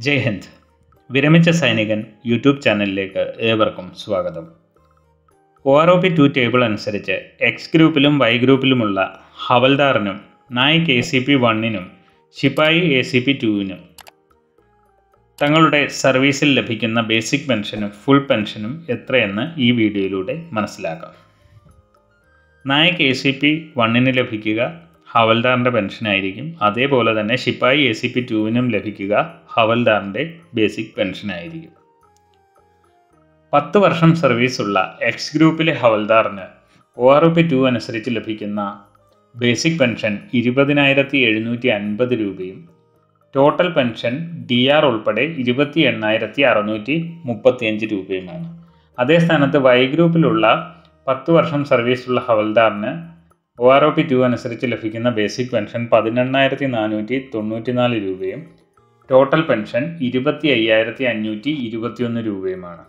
ജയ് ഹിന്ദ് വിരമിച്ച സൈനികൻ യൂട്യൂബ് ചാനലിലേക്ക് ഏവർക്കും സ്വാഗതം O R O P two table അനുസരിച്ച് എക്സ് ഗ്രൂപ്പിലും വൈ ഗ്രൂപ്പിലുമുള്ള ഹവൽദാറിനും നായിക് എ സി പി വണ്ണിനും ശിപ്പായി എ സി പി ടുവിനും തങ്ങളുടെ സർവീസിൽ ലഭിക്കുന്ന ബേസിക് പെൻഷനും ഫുൾ പെൻഷനും എത്രയെന്ന് ഈ വീഡിയോയിലൂടെ മനസ്സിലാക്കാം നായിക് എ സി പി വണ്ണിന് ലഭിക്കുക ഹവൽദാറിൻ്റെ പെൻഷനായിരിക്കും അതേപോലെ തന്നെ ശിപ്പായി എ സി പി ടുവിനും ലഭിക്കുക ഹവൽദാറിൻ്റെ ബേസിക് പെൻഷനായിരിക്കും പത്ത് വർഷം സർവീസുള്ള എക്സ് ഗ്രൂപ്പിലെ ഹവൽദാറിന് O R O P two അനുസരിച്ച് ലഭിക്കുന്ന ബേസിക് പെൻഷൻ ഇരുപതിനായിരത്തി എഴുന്നൂറ്റി അൻപത് രൂപയും ടോട്ടൽ പെൻഷൻ ഡി ആർ ഉൾപ്പെടെ ഇരുപത്തി എണ്ണായിരത്തി അറുന്നൂറ്റി മുപ്പത്തിയഞ്ച് രൂപയുമാണ് അതേ സ്ഥാനത്ത് വൈ ഗ്രൂപ്പിലുള്ള പത്ത് വർഷം സർവീസുള്ള ഹവൽദാറിന് O R O P two അനുസരിച്ച് ലഭിക്കുന്ന ബേസിക് പെൻഷൻ പതിനെണ്ണായിരത്തി നാനൂറ്റി തൊണ്ണൂറ്റി നാല് രൂപയും ടോട്ടൽ പെൻഷൻ ഇരുപത്തി അയ്യായിരത്തി അഞ്ഞൂറ്റി ഇരുപത്തിയൊന്ന് രൂപയുമാണ്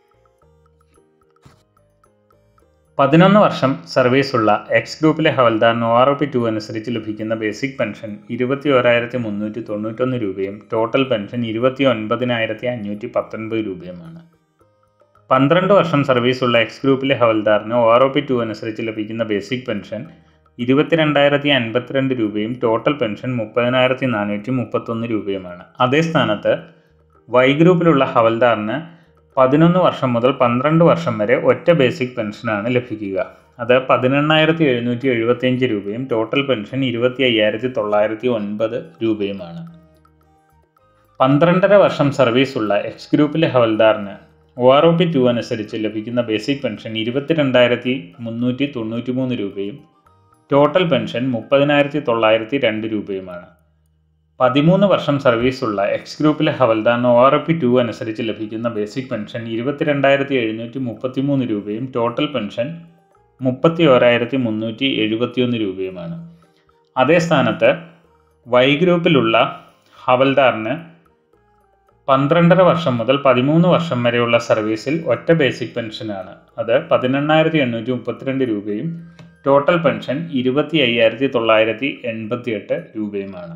പതിനൊന്ന് വർഷം സർവീസുള്ള എക്സ് ഗ്രൂപ്പിലെ ഹവൽദാറിന് O R O P two അനുസരിച്ച് ലഭിക്കുന്ന ബേസിക് പെൻഷൻ ഇരുപത്തി ഓരായിരത്തി മുന്നൂറ്റി തൊണ്ണൂറ്റൊന്ന് രൂപയും ടോട്ടൽ പെൻഷൻ ഇരുപത്തി ഒൻപതിനായിരത്തി അഞ്ഞൂറ്റി പത്തൊൻപത് രൂപയുമാണ് പന്ത്രണ്ട് വർഷം സർവീസുള്ള എക്സ് ഗ്രൂപ്പിലെ ഹവൽദാറിന് O R O P two അനുസരിച്ച് ലഭിക്കുന്ന ബേസിക് പെൻഷൻ ഇരുപത്തിരണ്ടായിരത്തി അൻപത്തിരണ്ട് രൂപയും ടോട്ടൽ പെൻഷൻ മുപ്പതിനായിരത്തി നാനൂറ്റി മുപ്പത്തൊന്ന് രൂപയുമാണ് അതേ സ്ഥാനത്ത് വൈ ഗ്രൂപ്പിലുള്ള ഹവൽദാറിന് പതിനൊന്ന് വർഷം മുതൽ പന്ത്രണ്ട് വർഷം വരെ ഒറ്റ ബേസിക് പെൻഷനാണ് ലഭിക്കുക അത് പതിനെണ്ണായിരത്തി എഴുന്നൂറ്റി എഴുപത്തിയഞ്ച് രൂപയും ടോട്ടൽ പെൻഷൻ ഇരുപത്തി അയ്യായിരത്തി തൊള്ളായിരത്തി ഒൻപത് രൂപയുമാണ് പന്ത്രണ്ടര വർഷം സർവീസുള്ള എക്സ് ഗ്രൂപ്പിലെ ഹവൽദാറിന് O R O P two അനുസരിച്ച് ലഭിക്കുന്ന ബേസിക് പെൻഷൻ ഇരുപത്തിരണ്ടായിരത്തി മുന്നൂറ്റി തൊണ്ണൂറ്റി മൂന്ന് രൂപയും ടോട്ടൽ പെൻഷൻ മുപ്പതിനായിരത്തി തൊള്ളായിരത്തി രണ്ട് രൂപയുമാണ് പതിമൂന്ന് വർഷം സർവീസുള്ള എക്സ് ഗ്രൂപ്പിലെ ഹവൽദാറിന് O R O P two അനുസരിച്ച് ലഭിക്കുന്ന ബേസിക് പെൻഷൻ ഇരുപത്തിരണ്ടായിരത്തി എഴുന്നൂറ്റി മുപ്പത്തി മൂന്ന് രൂപയും ടോട്ടൽ പെൻഷൻ മുപ്പത്തി ഓരായിരത്തി മുന്നൂറ്റി എഴുപത്തിയൊന്ന് രൂപയുമാണ് അതേ സ്ഥാനത്ത് വൈ ഗ്രൂപ്പിലുള്ള ഹവൽദാറിന് പന്ത്രണ്ടര വർഷം മുതൽ പതിമൂന്ന് വർഷം വരെയുള്ള സർവീസിൽ ഒറ്റ ബേസിക് പെൻഷനാണ് അത് പതിനെണ്ണായിരത്തി എണ്ണൂറ്റി മുപ്പത്തിരണ്ട് രൂപയും ടോട്ടൽ പെൻഷൻ ഇരുപത്തി അയ്യായിരത്തി തൊള്ളായിരത്തി എൺപത്തി എട്ട് രൂപയുമാണ്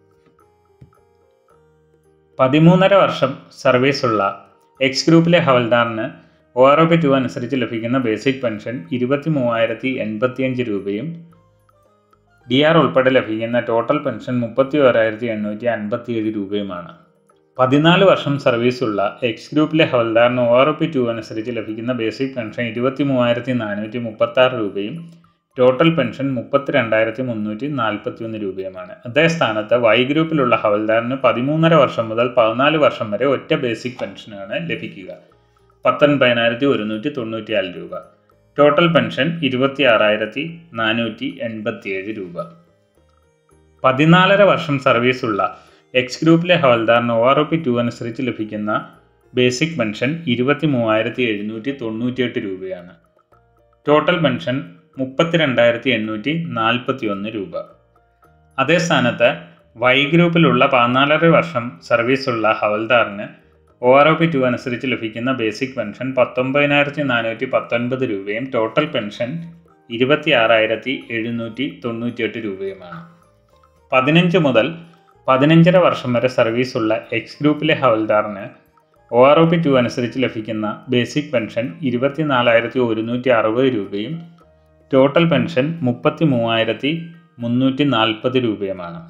പതിമൂന്നര വർഷം സർവീസുള്ള എക്സ് ഗ്രൂപ്പിലെ ഹവൽദാറിന് O R O P two അനുസരിച്ച് ലഭിക്കുന്ന ബേസിക് പെൻഷൻ ഇരുപത്തി മൂവായിരത്തി എൺപത്തിയഞ്ച് രൂപയും ഡി ആർ ഉൾപ്പെടെ ലഭിക്കുന്ന ടോട്ടൽ പെൻഷൻ മുപ്പത്തി ഓരായിരത്തി എണ്ണൂറ്റി അൻപത്തിയേഴ് രൂപയുമാണ് പതിനാല് വർഷം സർവീസുള്ള എക്സ് ഗ്രൂപ്പിലെ ഹവൽദാറിന് O R O P two അനുസരിച്ച് ലഭിക്കുന്ന ബേസിക് പെൻഷൻ ഇരുപത്തി മൂവായിരത്തി നാനൂറ്റി മുപ്പത്തി ആറ് രൂപയും ടോട്ടൽ പെൻഷൻ മുപ്പത്തി രണ്ടായിരത്തി മുന്നൂറ്റി നാൽപ്പത്തി ഒന്ന് രൂപയുമാണ് അതേ സ്ഥാനത്ത് വൈ ഗ്രൂപ്പിലുള്ള ഹവൽദാറിന് പതിമൂന്നര വർഷം മുതൽ പതിനാല് വർഷം വരെ ഒറ്റ ബേസിക് പെൻഷനാണ് ലഭിക്കുക പത്തൊൻപതിനായിരത്തി ഒരുന്നൂറ്റി തൊണ്ണൂറ്റിയാല് രൂപ ടോട്ടൽ പെൻഷൻ ഇരുപത്തി ആറായിരത്തി നാനൂറ്റി എൺപത്തിയേഴ് രൂപ പതിനാലര വർഷം സർവീസുള്ള എക്സ് ഗ്രൂപ്പിലെ ഹവൽദാറിന് O R O P two അനുസരിച്ച് ലഭിക്കുന്ന ബേസിക് പെൻഷൻ ഇരുപത്തി മൂവായിരത്തി എഴുന്നൂറ്റി തൊണ്ണൂറ്റിയെട്ട് രൂപയാണ് ടോട്ടൽ പെൻഷൻ മുപ്പത്തിരണ്ടായിരത്തി എണ്ണൂറ്റി നാൽപ്പത്തി ഒന്ന് രൂപ അതേ സ്ഥാനത്ത് വൈ ഗ്രൂപ്പിലുള്ള പതിനാലര വർഷം സർവീസുള്ള ഹവൽദാറിന് O R O P two അനുസരിച്ച് ലഭിക്കുന്ന ബേസിക് പെൻഷൻ പത്തൊമ്പതിനായിരത്തി നാനൂറ്റി പത്തൊൻപത് രൂപയും ടോട്ടൽ പെൻഷൻ ഇരുപത്തി ആറായിരത്തി എഴുന്നൂറ്റി തൊണ്ണൂറ്റിയെട്ട് രൂപയുമാണ് പതിനഞ്ച് മുതൽ പതിനഞ്ചര വർഷം വരെ സർവീസുള്ള എക്സ് ഗ്രൂപ്പിലെ ഹവൽദാറിന് O R O P two അനുസരിച്ച് ലഭിക്കുന്ന ബേസിക് പെൻഷൻ ഇരുപത്തി നാലായിരത്തി ഒരുന്നൂറ്റി അറുപത് രൂപയും ടോട്ടൽ പെൻഷൻ മുപ്പത്തി മൂവായിരത്തി മുന്നൂറ്റി നാൽപ്പത് രൂപയുമാണ്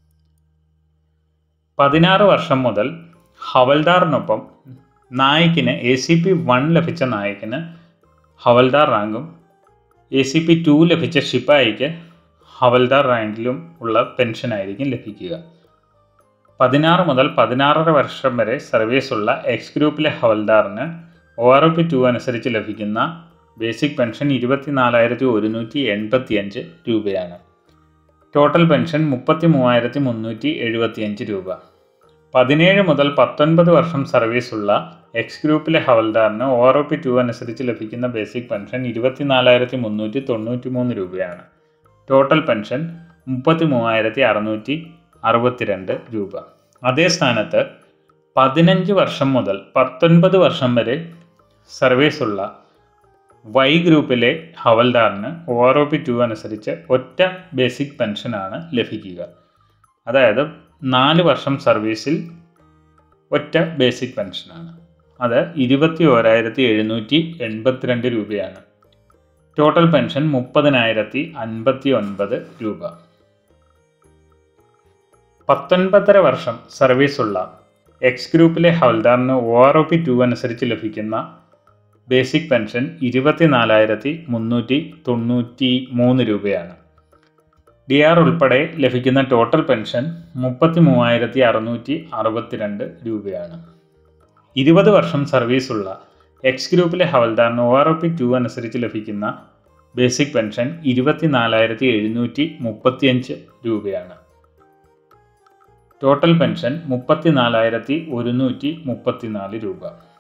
പതിനാറ് വർഷം മുതൽ ഹവൽദാറിനൊപ്പം നായിക്കിന് എ സി പി വൺ ലഭിച്ച നായിക്കിന് ഹവൽദാർ റാങ്കും എ സി പി ടു ലഭിച്ച ഷിപ്പായിക്ക് ഹവൽദാർ റാങ്കിലും ഉള്ള പെൻഷനായിരിക്കും ലഭിക്കുക പതിനാറ് മുതൽ പതിനാറര വർഷം വരെ സർവീസുള്ള എക്സ് ഗ്രൂപ്പിലെ ഹവൽദാറിന് O R O P two അനുസരിച്ച് ലഭിക്കുന്ന ബേസിക് പെൻഷൻ ഇരുപത്തിനാലായിരത്തി ഒരുന്നൂറ്റി എൺപത്തിയഞ്ച് രൂപയാണ് ടോട്ടൽ പെൻഷൻ മുപ്പത്തി മൂവായിരത്തി മുന്നൂറ്റി എഴുപത്തിയഞ്ച് രൂപ പതിനേഴ് മുതൽ പത്തൊൻപത് വർഷം സർവീസുള്ള എക്സ് ഗ്രൂപ്പിലെ ഹവൽദാറിന് O R O P two അനുസരിച്ച് ലഭിക്കുന്ന ബേസിക് പെൻഷൻ ഇരുപത്തിനാലായിരത്തി മുന്നൂറ്റി തൊണ്ണൂറ്റി മൂന്ന് രൂപയാണ് ടോട്ടൽ പെൻഷൻ മുപ്പത്തി മൂവായിരത്തി അറുന്നൂറ്റി അറുപത്തിരണ്ട് രൂപ അതേ സ്ഥാനത്ത് പതിനഞ്ച് വർഷം മുതൽ പത്തൊൻപത് വർഷം വരെ സർവീസുള്ള വൈ ഗ്രൂപ്പിലെ ഹവൽദാറിന് O R O P two അനുസരിച്ച് ഒറ്റ ബേസിക് പെൻഷനാണ് ലഭിക്കുക അതായത് നാല് വർഷം സർവീസിൽ ഒറ്റ ബേസിക് പെൻഷനാണ് അത് ഇരുപത്തി ഓരായിരത്തി എഴുന്നൂറ്റി എൺപത്തിരണ്ട് രൂപയാണ് ടോട്ടൽ പെൻഷൻ മുപ്പതിനായിരത്തി അൻപത്തി ഒൻപത് രൂപ പത്തൊൻപതര വർഷം സർവീസുള്ള എക്സ് ഗ്രൂപ്പിലെ ഹവൽദാറിന് O R O P two അനുസരിച്ച് ലഭിക്കുന്ന ബേസിക് പെൻഷൻ ഇരുപത്തിനാലായിരത്തി മുന്നൂറ്റി തൊണ്ണൂറ്റി മൂന്ന് രൂപയാണ് ഡി ആർ ഉൾപ്പെടെ ലഭിക്കുന്ന ടോട്ടൽ പെൻഷൻ മുപ്പത്തി മൂവായിരത്തി അറുന്നൂറ്റി അറുപത്തിരണ്ട് രൂപയാണ് ഇരുപത് വർഷം സർവീസുള്ള എക്സ് ഗ്രൂപ്പിലെ ഹവൽദാറിന് O R O P two അനുസരിച്ച് ലഭിക്കുന്ന ബേസിക് പെൻഷൻ ഇരുപത്തിനാലായിരത്തി എഴുന്നൂറ്റി മുപ്പത്തിയഞ്ച് രൂപയാണ് ടോട്ടൽ പെൻഷൻ മുപ്പത്തിനാലായിരത്തി ഒരുന്നൂറ്റി മുപ്പത്തിനാല് രൂപ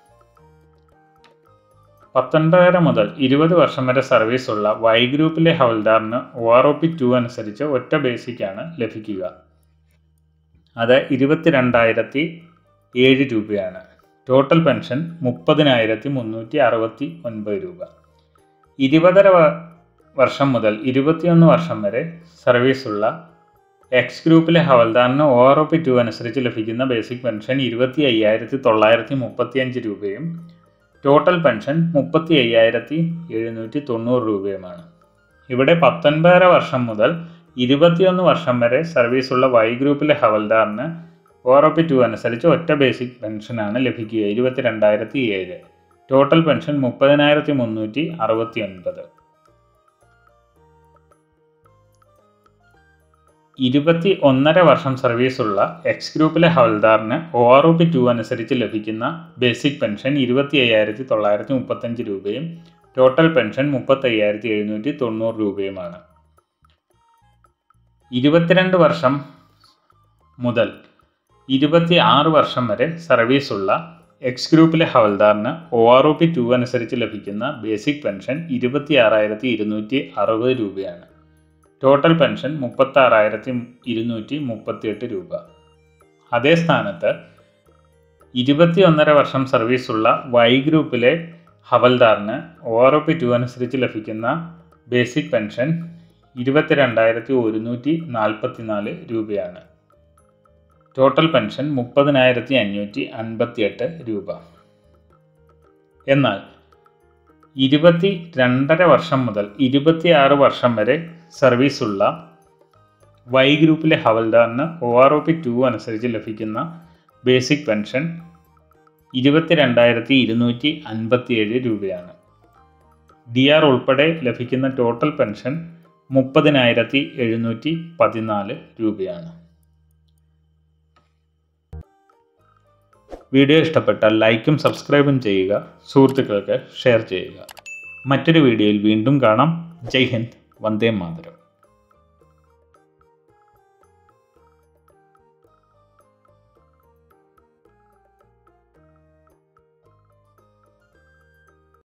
പത്തൊൻപതര മുതൽ ഇരുപത് വർഷം വരെ സർവീസുള്ള വൈ ഗ്രൂപ്പിലെ ഹവൽദാറിന് O R O P two അനുസരിച്ച് ഒറ്റ ബേസിക്കാണ് ലഭിക്കുക അത് ഇരുപത്തിരണ്ടായിരത്തി ഏഴ് രൂപയാണ് ടോട്ടൽ പെൻഷൻ മുപ്പതിനായിരത്തി മുന്നൂറ്റി അറുപത്തി ഒൻപത് രൂപ ഇരുപതര വർഷം മുതൽ ഇരുപത്തിയൊന്ന് വർഷം വരെ സർവീസുള്ള എക്സ് ഗ്രൂപ്പിലെ ഹവൽദാറിന് O R O P two അനുസരിച്ച് ലഭിക്കുന്ന ബേസിക് പെൻഷൻ ഇരുപത്തി അയ്യായിരത്തി തൊള്ളായിരത്തി മുപ്പത്തിയഞ്ച് രൂപയും ടോട്ടൽ പെൻഷൻ മുപ്പത്തി അയ്യായിരത്തി എഴുന്നൂറ്റി തൊണ്ണൂറ് രൂപയുമാണ് ഇവിടെ പത്തൊൻപതര വർഷം മുതൽ ഇരുപത്തിയൊന്ന് വർഷം വരെ സർവീസുള്ള വൈ ഗ്രൂപ്പിലെ ഹവൽദാറിന് O R O P two അനുസരിച്ച് ഒറ്റ ബേസിക് പെൻഷനാണ് ലഭിക്കുക ഇരുപത്തി രണ്ടായിരത്തി ഏഴ് ടോട്ടൽ പെൻഷൻ മുപ്പതിനായിരത്തി മുന്നൂറ്റി അറുപത്തി ഒൻപത് ഇരുപത്തി ഒന്നര വർഷം സർവീസുള്ള എക്സ് ഗ്രൂപ്പിലെ ഹവൽദാറിന് O R O P two അനുസരിച്ച് ലഭിക്കുന്ന ബേസിക് പെൻഷൻ ഇരുപത്തി അയ്യായിരത്തി തൊള്ളായിരത്തി മുപ്പത്തഞ്ച് രൂപയും ടോട്ടൽ പെൻഷൻ മുപ്പത്തി അയ്യായിരത്തി എഴുന്നൂറ്റി തൊണ്ണൂറ് രൂപയുമാണ് ഇരുപത്തിരണ്ട് വർഷം മുതൽ ഇരുപത്തി ആറ് വർഷം വരെ സർവീസുള്ള എക്സ് ഗ്രൂപ്പിലെ ഹവൽദാറിന് O R O P two അനുസരിച്ച് ലഭിക്കുന്ന ബേസിക് പെൻഷൻ ഇരുപത്തി ആറായിരത്തി ഇരുന്നൂറ്റി അറുപത് രൂപയാണ് ടോട്ടൽ പെൻഷൻ മുപ്പത്തി ആറായിരത്തി ഇരുന്നൂറ്റി മുപ്പത്തിയെട്ട് രൂപ അതേ സ്ഥാനത്ത് ഇരുപത്തി ഒന്നര വർഷം സർവീസുള്ള വൈ ഗ്രൂപ്പിലെ ഹവൽദാറിന് O R O P two അനുസരിച്ച് ലഭിക്കുന്ന ബേസിക് പെൻഷൻ ഇരുപത്തിരണ്ടായിരത്തി ഒരുന്നൂറ്റി നാൽപ്പത്തി നാല് രൂപയാണ് ടോട്ടൽ പെൻഷൻ മുപ്പതിനായിരത്തി അഞ്ഞൂറ്റി അൻപത്തിയെട്ട് രൂപ എന്നാൽ ഇരുപത്തി രണ്ടര വർഷം മുതൽ ഇരുപത്തിയാറ് വർഷം വരെ സർവീസുള്ള വൈ ഗ്രൂപ്പിലെ ഹവൽദാറിന് O R O P two അനുസരിച്ച് ലഭിക്കുന്ന ബേസിക് പെൻഷൻ ഇരുപത്തിരണ്ടായിരത്തി ഇരുന്നൂറ്റി അൻപത്തിയേഴ് രൂപയാണ് ഡി ആർ ഉൾപ്പെടെ ലഭിക്കുന്ന ടോട്ടൽ പെൻഷൻ മുപ്പതിനായിരത്തി എഴുന്നൂറ്റി പതിനാല് രൂപയാണ് വീഡിയോ ഇഷ്ടപ്പെട്ടാൽ ലൈക്കും സബ്സ്ക്രൈബും ചെയ്യുക സുഹൃത്തുക്കൾക്ക് ഷെയർ ചെയ്യുക മറ്റൊരു വീഡിയോയിൽ വീണ്ടും കാണാം ജയ് ഹിന്ദ് വന്ദേ മാതരം